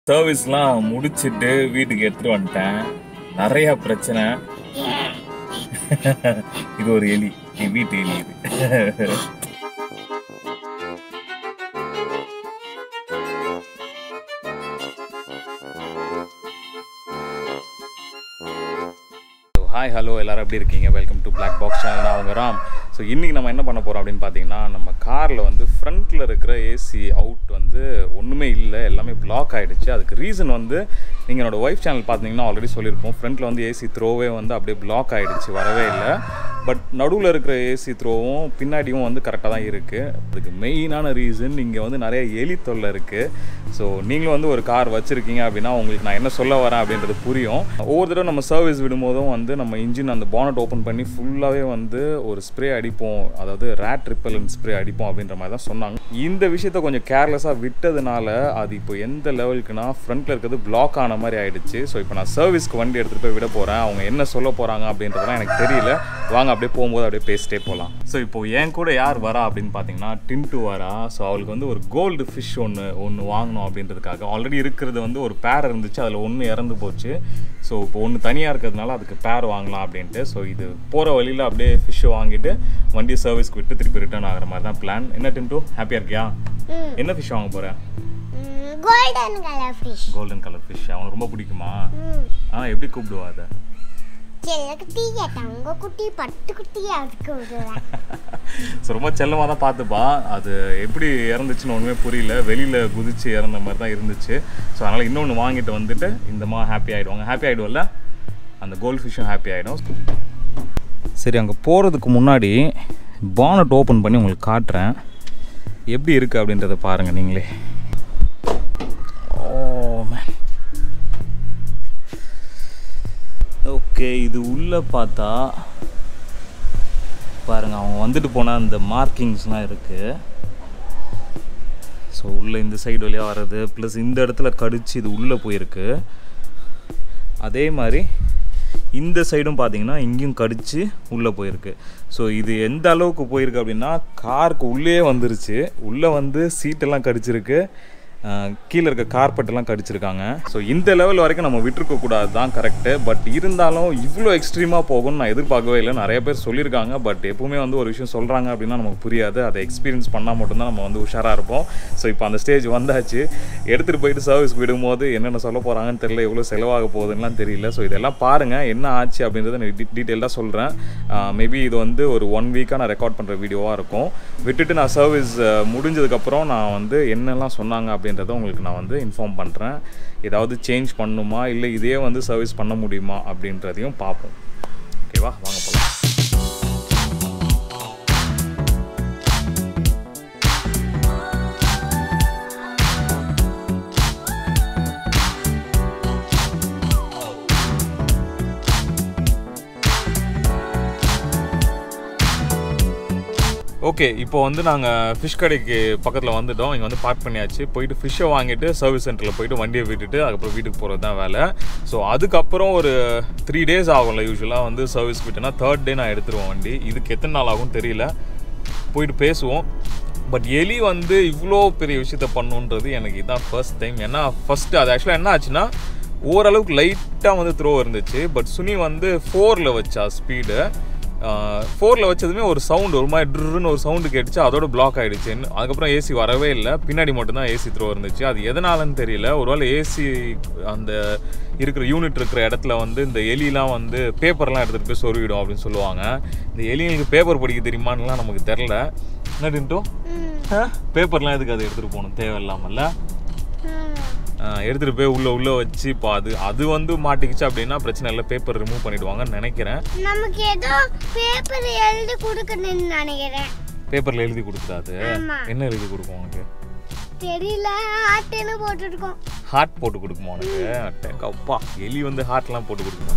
சர்வீஸ்லாம் முடிச்சிட்டு வீட்டுக்கு எடுத்துட்டு வந்துட்டேன் நிறைய பிரச்சனை இது ஒரு எலி என் வீட்டு எலி இது ஹாய் ஹலோ எல்லாரும் எப்படி இருக்கீங்க welcome to Black box channel நான் அவங்க ராம் ஸோ இன்றைக்கி நம்ம என்ன பண்ண போகிறோம் அப்படின்னு பார்த்தீங்கன்னா நம்ம காரில் வந்து ஃப்ரண்ட்டில் இருக்கிற ஏசி அவுட் வந்து ஒன்றுமே இல்லை எல்லாமே பிளாக் ஆகிடுச்சு அதுக்கு ரீசன் வந்து நீங்கள் என்னோட ஒய்ஃப் சேனல் பார்த்தீங்கன்னா ஆல்ரெடி சொல்லியிருப்போம் ஃப்ரண்ட்டில் வந்து ஏசி த்ரோவே வந்து அப்படியே பிளாக் ஆகிடுச்சு வரவே இல்லை பட் நடுவில் இருக்கிற ஏசி த்ரோவும் பின்னாடியும் வந்து கரெக்டாக தான் இருக்குது அதுக்கு மெயினான ரீசன் இங்கே வந்து நிறைய எலி தொல்லை இருக்குது ஸோ நீங்களும் வந்து ஒரு கார் வச்சுருக்கீங்க அப்படின்னா உங்களுக்கு நான் என்ன சொல்ல வரேன் அப்படின்றது புரியும் ஒவ்வொரு தடவை நம்ம சர்வீஸ் விடும்போதும் வந்து நம்ம இன்ஜின் அந்த பானட் ஓப்பன் பண்ணி ஃபுல்லாகவே வந்து ஒரு ஸ்ப்ரே அடிப்போம் அதாவது ரேட் ரிப்பலன் ஸ்ப்ரே அடிப்போம் அப்படின்ற மாதிரி தான் சொன்னாங்க இந்த விஷயத்த கொஞ்சம் கேர்லெஸ்ஸாக விட்டதுனால அது இப்போ எந்த லெவலுக்குனா ஃப்ரண்ட்டில் இருக்கிறது பிளாக் ஆன மாதிரி ஆயிடுச்சு ஸோ இப்போ நான் சர்வீஸ்க்கு வண்டி எடுத்துகிட்டு போய் விட போகிறேன் அவங்க என்ன சொல்ல போகிறாங்க அப்படின்றதெல்லாம் எனக்கு தெரியல வாங்க அப்படியே போகும்போது அப்படியே பேசிட்டே போகலாம் ஸோ இப்போ என் கூட யார் வரா அப்படின்னு பார்த்தீங்கன்னா டின்ட்டு வரா ஸோ அவளுக்கு வந்து ஒரு கோல்டு ஃபிஷ் ஒன்று ஒன்று வாங்கணும் அப்படின்றதுக்காக ஆல்ரெடி இருக்கிறது வந்து ஒரு பேர் இருந்துச்சு அதில் ஒன்று இறந்து போச்சு ஸோ இப்போ ஒன்று தனியாக இருக்கிறதுனால அதுக்கு பேர் வாங்கலாம் அப்படின்ட்டு ஸோ இது போகிற வழியில் அப்படியே ஃபிஷ்ஷை வாங்கிட்டு வண்டியை சர்வீஸ்க்கு விட்டு திருப்பி ரிட்டர்ன் ஆகிற மாதிரி தான் பிளான் என்ன டின்ட்டு ஹாப்பியாக இருக்கியா ம் என்ன ஃபிஷ் வாங்க போகிறேன் golden colour fish golden colour fish அவனுக்கு ரொம்ப பிடிக்குமா ம் ஆ எப்படி கூப்பிடுவா அதை செல்ல குட்டி தங்க குட்டி பட்டு குட்டி அதுக்கு விடுவேன் ஸோ ரொம்ப செல்லமாக தான் பார்த்துப்பா அது எப்படி இறந்துச்சுன்னு ஒன்றுமே புரியல வெளியில் குதிச்சு இறந்த மாதிரி தான் இருந்துச்சு ஸோ அதனால் இன்னொன்று வாங்கிட்டு வந்துட்டு இந்தமா ஹாப்பி ஆகிடுவாங்க ஹாப்பி ஆகிடும்ல அந்த கோல்ட் ஃபிஷ்ஷும் ஹாப்பி ஆகிடும் சரி அங்கே போகிறதுக்கு முன்னாடி பானட் ஓப்பன் பண்ணி உங்களுக்கு காட்டுறேன் எப்படி இருக்குது அப்படின்றத பாருங்கள் நீங்களே ஓ man. ஓகே இது உள்ளே பார்த்தா பாருங்க அவங்க வந்துட்டு போன அந்த மார்க்கிங்ஸ்லாம் இருக்குது ஸோ உள்ளே இந்த சைடு வழியாக வர்றது ப்ளஸ் இந்த இடத்துல கடிச்சு இது உள்ளே போயிருக்கு அதே மாதிரி இந்த சைடும் பார்த்தீங்கன்னா இங்கேயும் கடிச்சு உள்ளே போயிருக்கு ஸோ இது எந்த அளவுக்கு போயிருக்கு அப்படின்னா காருக்கு உள்ளே வந்துருச்சு உள்ளே வந்து சீட்டெல்லாம் கடிச்சிருக்கு அஹ் கீழே இருக்க கார்பெட்டெல்லாம் கடிச்சிருக்காங்க ஸோ இந்த லெவல் வரைக்கும் நம்ம விட்டுருக்க கூடாது தான் கரெக்டு பட் இருந்தாலும் இவ்வளோ எக்ஸ்ட்ரீமாக போகும்னு நான் எதிர்பார்க்கவே இல்லை நிறைய பேர் சொல்லியிருக்காங்க பட் எப்பவுமே வந்து ஒரு விஷயம் சொல்கிறாங்க அப்படின்னா நமக்கு புரியாது அதை எக்ஸ்பீரியன்ஸ் பண்ணால் மட்டும்தான் நம்ம வந்து உஷாராக இருப்போம் ஸோ இப்போ அந்த ஸ்டேஜ் வந்தாச்சு எடுத்துகிட்டு போயிட்டு சர்வீஸ் விடும்போது என்னென்ன சொல்ல போகிறாங்கன்னு தெரியல எவ்வளோ செலவாக போகுதுன்னுலாம் தெரியல ஸோ இதெல்லாம் பாருங்கள் என்ன ஆச்சு அப்படின்றத நான் டீட்டெயிலாக சொல்கிறேன் மேபி இது வந்து ஒரு ஒன் வீக்காக நான் ரெக்கார்ட் பண்ணுற வீடியோவாக இருக்கும் விட்டுட்டு நான் சர்வீஸ் முடிஞ்சதுக்கப்புறம் நான் வந்து என்னெல்லாம் சொன்னாங்க அப்படின்றத உங்களுக்கு நான் வந்து இன்ஃபார்ம் பண்ணுறேன் ஏதாவது சேஞ்ச் பண்ணணுமா இல்லை இதே வந்து சர்வீஸ் பண்ண முடியுமா அப்படின்றதையும் பார்ப்போம் ஓகேவா வாங்க போகலாம் ஓகே இப்போ வந்து நாங்கள் ஃபிஷ் கடைக்கு பக்கத்தில் வந்துட்டோம் இங்கே வந்து பார்க் பண்ணியாச்சு போயிட்டு ஃபிஷ்ஷை வாங்கிட்டு சர்வீஸ் சென்டரில் போயிட்டு வண்டியை விட்டுட்டு அதுக்கப்புறம் வீட்டுக்கு போகிறது தான் வேலை ஸோ அதுக்கப்புறம் ஒரு த்ரீ டேஸ் ஆகும்ல யூஸ்வலாக வந்து சர்வீஸ் விட்டேன்னா தேர்ட் டே நான் எடுத்துருவேன் வண்டி இதுக்கு எத்தனை நாள் ஆகும்னு தெரியல போயிட்டு பேசுவோம் பட் எலி வந்து இவ்வளோ பெரிய விஷயத்த பண்ணுன்றது எனக்கு இதுதான் ஃபர்ஸ்ட் டைம் ஏன்னா ஃபஸ்ட்டு அது ஆக்சுவலாக என்ன ஆச்சுன்னா ஓரளவுக்கு லைட்டாக வந்து த்ரோ இருந்துச்சு பட் சுனி வந்து ஃபோரில் வச்சா ஸ்பீடு ஃபோரில் வச்சதுமே ஒரு சவுண்டு ஒரு மாதிரி ட்ருன்னு ஒரு சவுண்டு கேட்டுச்சு அதோட பிளாக் ஆகிடுச்சு அதுக்கப்புறம் ஏசி வரவே இல்லை பின்னாடி மட்டும்தான் ஏசி த்ரோ இருந்துச்சு அது எதனாலன்னு தெரியல ஒருவேளை ஏசி அந்த இருக்கிற யூனிட் இருக்கிற இடத்துல வந்து இந்த எலிலாம் வந்து பேப்பர்லாம் எடுத்துகிட்டு போய் சொருவிடும் அப்படின்னு சொல்லுவாங்க இந்த எலிங்களுக்கு பேப்பர் படிக்க தெரியுமான்னுலாம் நமக்கு தெரில என்ன டின்ட்டோ ம் பேப்பர்லாம் எதுக்கு அதை எடுத்துகிட்டு போகணும் தேவையில்லாமல்ல ம் எடுத்துகிட்டு போய் உள்ளே உள்ளே வச்சு இப்போ அது அது வந்து மாட்டிக்கிச்சு அப்படின்னா பிரச்சனை இல்லை பேப்பர் ரிமூவ் பண்ணிடுவாங்கன்னு நினைக்கிறேன் நமக்கு ஏதோ பேப்பர் எழுதி கொடுக்கணும்னு நினைக்கிறேன் பேப்பரில் எழுதி கொடுத்துட்டாது ஆமா. என்ன எழுதி கொடுக்கும் உனக்கு தெரியல ஆட்டுன்னு போட்டுருக்கோம் ஹார்ட் போட்டு கொடுக்குமா உனக்கு அட்டேங்க அப்பா எலி வந்து ஹார்ட்லாம் போட்டு கொடுக்குமா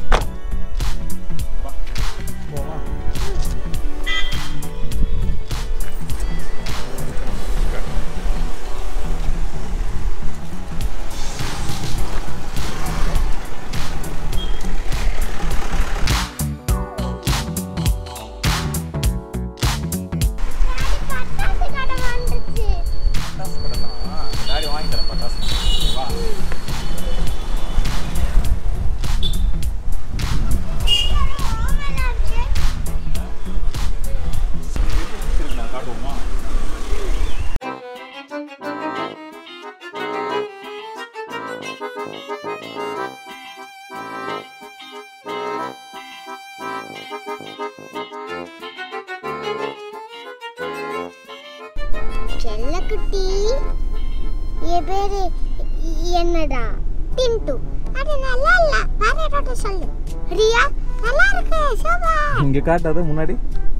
பட்டாசு கடை வந்துச்சு டாடி வாங்கி தரேன் பட்டாசு வா எல்லக்குட்டி என் பேரு என்னடா டின்டு அது நல்லா இல்ல வேற ஏதாவது சொல்லு ரியா நல்லா இருக்கு சூப்பர் இங்கே காட்டாத முன்னாடி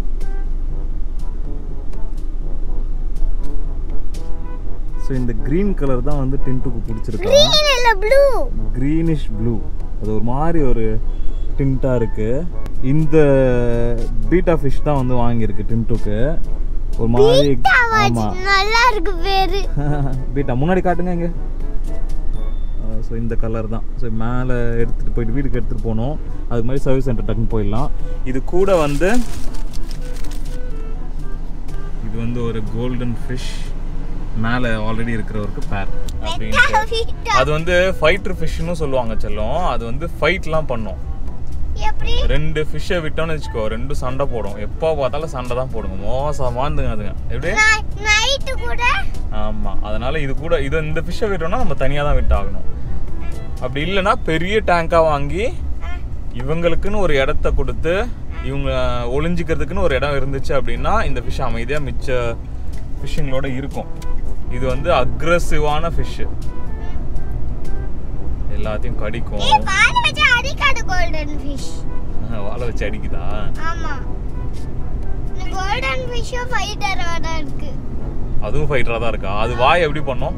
ஸோ இந்த க்ரீன் கலர் தான் வந்து டின்ட்டுக்கு பிடிச்சிருக்கான் கிரீன் இல்ல ப்ளூ க்ரீனிஷ் ப்ளூ அது ஒரு மாதிரி ஒரு டின்ட்டாக இருக்குது இந்த பீட்டா ஃபிஷ் தான் வந்து வாங்கியிருக்கு டின்ட்டுக்கு ஒரு மாதிரி ஆமாம் நல்லா இருக்கு பேரு பீட்டா முன்னாடி காட்டுங்க இங்கே ஸோ இந்த கலர் தான் ஸோ மேலே எடுத்துகிட்டு போயிட்டு வீட்டுக்கு எடுத்துகிட்டு போகணும் அதுக்கு மாதிரி சர்வீஸ் சென்டர் டக்குன்னு போயிடலாம் இது கூட வந்து இது வந்து ஒரு கோல்டன் ஃபிஷ் மேலே ஆல்ரெடி இருக்கிறவருக்கு பேர் அப்படின்ட்டு அது வந்து ஃபைட்டர் ஃபிஷ்னு சொல்லுவாங்க செல்லம் அது வந்து ஃபைட்லாம் பண்ணும் எப்படி ரெண்டு ஃபிஷ்ஷை விட்டோம்னு வச்சுக்கோ ரெண்டும் சண்டை போடும் எப்போ பார்த்தாலும் சண்டை தான் போடுங்க மோசமாந்துங்க அதுங்க எப்படி நைட்டு கூட ஆமாம் அதனால இது கூட இது இந்த ஃபிஷ்ஷை விட்டோம்னா நம்ம தனியாக தான் விட்டாகணும் அப்படி இல்லைன்னா பெரிய டேங்காக வாங்கி இவங்களுக்குன்னு ஒரு இடத்த கொடுத்து இவங்க ஒளிஞ்சிக்கிறதுக்குன்னு ஒரு இடம் இருந்துச்சு அப்படின்னா இந்த ஃபிஷ் அமைதியாக மிச்ச ஃபிஷ்ஷுங்களோட இருக்கும் இது வந்து அக்ரஸிவான ஃபிஷ்ஷு எல்லாத்தையும் கடிக்கும் ஏய் பால் வச்சு அடிக்காது கோல்டன் ஃபிஷ் வாழை வச்சு அடிக்குதா ஆமா இந்த கோல்டன் ஃபிஷ்ஷும் ஃபைட்டரோட தான் இருக்கு அதுவும் ஃபைட்டராக தான் இருக்கா அது வாய் எப்படி பண்ணும்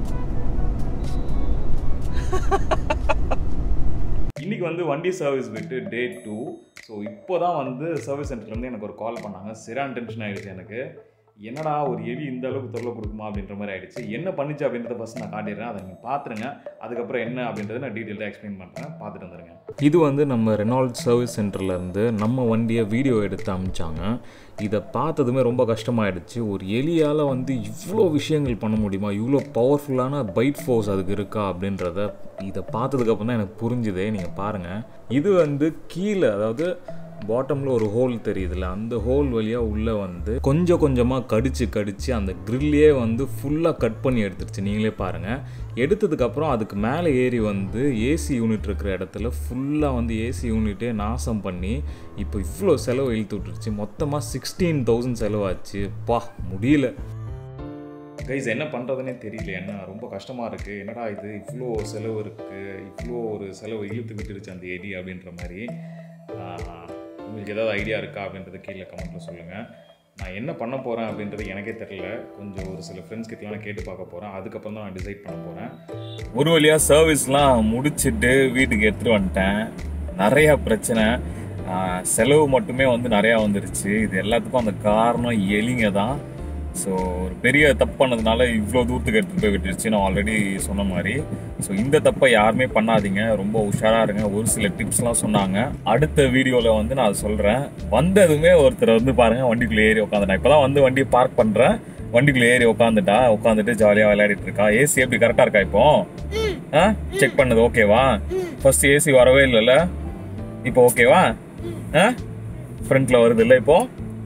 இன்னைக்கு வந்து வண்டி சர்வீஸ் விட்டு டே டூ ஸோ இப்போ தான் வந்து சர்வீஸ் சென்டர்லேருந்து எனக்கு ஒரு கால் பண்ணாங்க சிறான் டென்ஷன் ஆகிடுச்சு எனக்கு என்னடா ஒரு எலி இந்த அளவுக்கு தொல்லை கொடுக்குமா அப்படின்ற மாதிரி ஆயிடுச்சு என்ன பண்ணுச்சு அப்படின்றத ஃபஸ்ட் நான் காட்டிடுறேன் அதை நீங்கள் பார்த்துருங்க அதுக்கப்புறம் என்ன அப்படின்றத நான் டீட்டெயிலாக எக்ஸ்பிளைன் பண்ணுறேன் பார்த்துட்டு வந்துருங்க இது வந்து நம்ம ரெனால்ட் சர்வீஸ் சென்டர்லேருந்து நம்ம வண்டியை வீடியோ எடுத்து அமிச்சாங்க இதை பார்த்ததுமே ரொம்ப கஷ்டமாயிடுச்சு ஒரு எலியால் வந்து இவ்வளோ விஷயங்கள் பண்ண முடியுமா இவ்வளோ பவர்ஃபுல்லான பைட் ஃபோர்ஸ் அதுக்கு இருக்கா அப்படின்றத இதை பார்த்ததுக்கப்புறம் தான் எனக்கு புரிஞ்சுதே நீங்கள் பாருங்கள் இது வந்து கீழே அதாவது பாட்டமில் ஒரு ஹோல் தெரியுதுல்ல அந்த ஹோல் வழியாக உள்ளே வந்து கொஞ்சம் கொஞ்சமாக கடிச்சு கடிச்சு அந்த கிரில்லையே வந்து ஃபுல்லாக கட் பண்ணி எடுத்துருச்சு நீங்களே பாருங்கள் எடுத்ததுக்கப்புறம் அதுக்கு மேலே ஏறி வந்து ஏசி யூனிட் இருக்கிற இடத்துல ஃபுல்லாக வந்து ஏசி யூனிட்டே நாசம் பண்ணி இப்போ இவ்வளோ செலவு இழுத்து விட்டுருச்சு மொத்தமாக சிக்ஸ்டீன் தௌசண்ட் செலவாச்சு பா முடியல கைஸ் என்ன பண்ணுறதுனே தெரியல என்ன ரொம்ப கஷ்டமாக இருக்குது என்னடா இது இவ்வளோ செலவு இருக்குது இவ்வளோ ஒரு செலவு இழுத்து விட்டுருச்சு அந்த எலி அப்படின்ற மாதிரி ஆஹ், உங்களுக்கு ஏதாவது ஐடியா இருக்கா அப்படின்றத கீழே கமெண்ட்டில் சொல்லுங்கள் நான் என்ன பண்ண போகிறேன் அப்படின்றது எனக்கே தெரியல கொஞ்சம் ஒரு சில ஃப்ரெண்ட்ஸ் கிட்டலாம் கேட்டு பார்க்க போகிறேன் அதுக்கப்புறம் தான் நான் டிசைட் பண்ண போகிறேன் ஒரு வழியாக சர்வீஸ்லாம் முடிச்சுட்டு வீட்டுக்கு எடுத்துகிட்டு வந்துட்டேன் நிறையா பிரச்சனை ஆஹ், செலவு மட்டுமே வந்து நிறையா வந்துருச்சு இது எல்லாத்துக்கும் அந்த காரணம் எலிங்க தான் ஸோ ஒரு பெரிய தப்பு பண்ணதுனால இவ்வளோ தூரத்துக்கு எடுத்துகிட்டு போய் விட்டுருச்சு நான் ஆல்ரெடி சொன்ன மாதிரி ஸோ இந்த தப்பை யாருமே பண்ணாதீங்க ரொம்ப உஷாராக இருங்க ஒரு சில டிப்ஸ்லாம் சொன்னாங்க அடுத்த வீடியோவில் வந்து நான் சொல்கிறேன் வந்ததுமே ஒருத்தர் வந்து பாருங்கள் வண்டிக்குள்ளே ஏறி உட்காந்துட்டேன் இப்போ தான் வந்து வண்டியை பார்க் பண்ணுறேன் வண்டிக்குள்ளே ஏறி உட்காந்துட்டா உட்காந்துட்டு ஜாலியாக விளையாடிட்டு இருக்கா ஏசி எப்படி கரெக்டாக இருக்கா இப்போ ஆ செக் பண்ணது ஓகேவா ஃபர்ஸ்ட் ஏசி வரவே இல்லைல்ல இப்போ ஓகேவா ஆ ஃப்ரண்ட்டில் வருது இல்லை இப்போ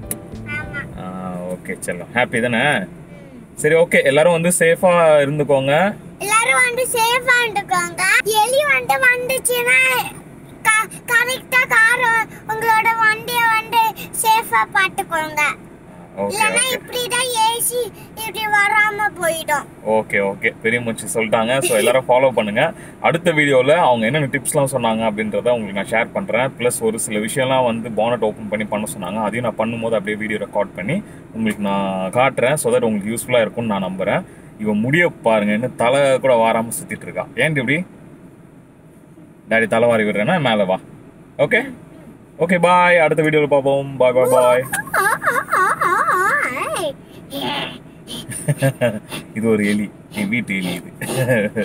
ஓகே செல்லம் ஹாப்பி தானே சரி ஓகே எல்லாரும் வந்து சேஃபா இருந்துக்கோங்க எல்லாரும் வந்து சேஃபா இருந்துக்கோங்க எலி வந்து வந்துச்சுன்னா கரெக்டா கார் உங்களோட வண்டியை வந்து சேஃபா பாத்துக்கோங்க ஓகே இல்லைன்னா ஓகே இப்படிதான் ஏசி இப்படி வராம போயிடும் ஓகே ஓகே பெரிய மூச்சு சொல்லிட்டாங்க ஸோ எல்லாரும் ஃபாலோ பண்ணுங்க அடுத்த வீடியோவில் அவங்க என்னென்ன டிப்ஸ்லாம் சொன்னாங்க அப்படின்றத உங்களுக்கு நான் ஷேர் பண்ணுறேன் ப்ளஸ் ஒரு சில விஷயம்லாம் வந்து பானட் ஓப்பன் பண்ணி பண்ண சொன்னாங்க அதையும் நான் பண்ணும்போது அப்படியே வீடியோ ரெக்கார்ட் பண்ணி உங்களுக்கு நான் காட்டுறேன் ஸோ தட் உங்களுக்கு யூஸ்ஃபுல்லாக இருக்கும்னு நான் நம்புகிறேன் இவன் முடிய பாருங்க இன்னும் தலை கூட வாராமல் சுற்றிட்டு இருக்கா ஏன்டி இப்படி டாடி தலை வாரி விடுறேன்னா மேலே வா ஓகே ஓகே பாய் அடுத்த வீடியோவில் பார்ப்போம் பாய் பாய் பாய் இது ஒரு எலி நீ வீட்டு எலி இது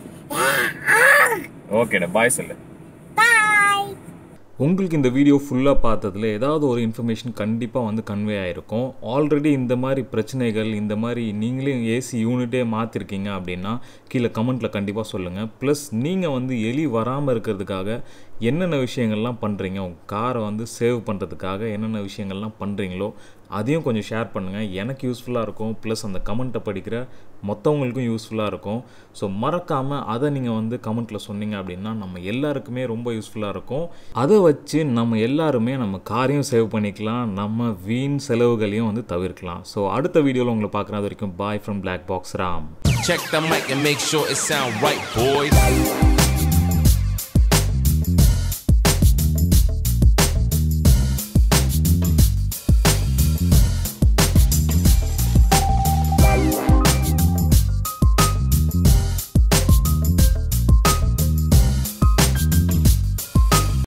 ஓகேடா பாய் சொல்லு பாய் உங்களுக்கு இந்த வீடியோ ஃபுல்லாக பார்த்ததுல ஏதாவது ஒரு இன்ஃபர்மேஷன் கண்டிப்பாக வந்து கன்வே ஆகிருக்கும் ஆல்ரெடி இந்த மாதிரி பிரச்சனைகள் இந்த மாதிரி நீங்களே ஏசி யூனிட்டே மாற்றிருக்கீங்க அப்படின்னா கீழே கமெண்ட்டில் கண்டிப்பாக சொல்லுங்கள் ப்ளஸ் நீங்கள் வந்து எலி வராமல் இருக்கிறதுக்காக என்னென்ன விஷயங்கள்லாம் பண்ணுறீங்க உங்கள் காரை வந்து சேவ் பண்ணுறதுக்காக என்னென்ன விஷயங்கள்லாம் பண்ணுறீங்களோ அதையும் கொஞ்சம் ஷேர் பண்ணுங்கள் எனக்கு யூஸ்ஃபுல்லாக இருக்கும் ப்ளஸ் அந்த கமெண்ட்டை படிக்கிற மற்றவங்களுக்கும் யூஸ்ஃபுல்லாக இருக்கும் ஸோ மறக்காமல் அதை நீங்கள் வந்து கமெண்ட்டில் சொன்னீங்க அப்படின்னா நம்ம எல்லாருக்குமே ரொம்ப யூஸ்ஃபுல்லாக இருக்கும் அதை வச்சு நம்ம எல்லாருமே நம்ம காரையும் சேவ் பண்ணிக்கலாம் நம்ம வீண் செலவுகளையும் வந்து தவிர்க்கலாம் ஸோ அடுத்த வீடியோவில் உங்களை பார்க்குற வரைக்கும் bye from black box Ram Check the mic and make sure it sound right, boys.